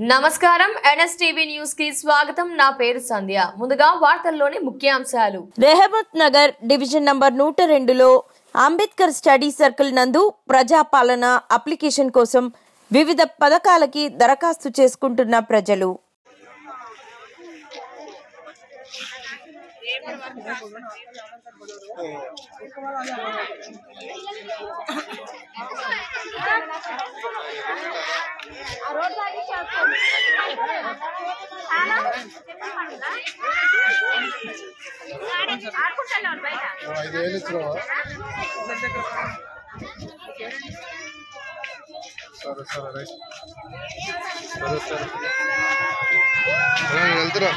నమస్కారం NSTV news కి స్వాగతం నా పేరు సంధ్య ముందుగా వార్తల్లోని ముఖ్యాంశాలు రెహమత్ నగర్ డివిజన్ నంబర్ నూట రెండులో అంబేద్కర్ స్టడీ సర్కిల్ నందు ప్రజాపాలన అప్లికేషన్ కోసం వివిధ పథకాలకి దరఖాస్తు చేసుకుంటున్న ప్రజలు ఐదు వేలు ఇచ్చినావా సరే సరే రైట్ సరే సరే నేను వెళ్తున్నా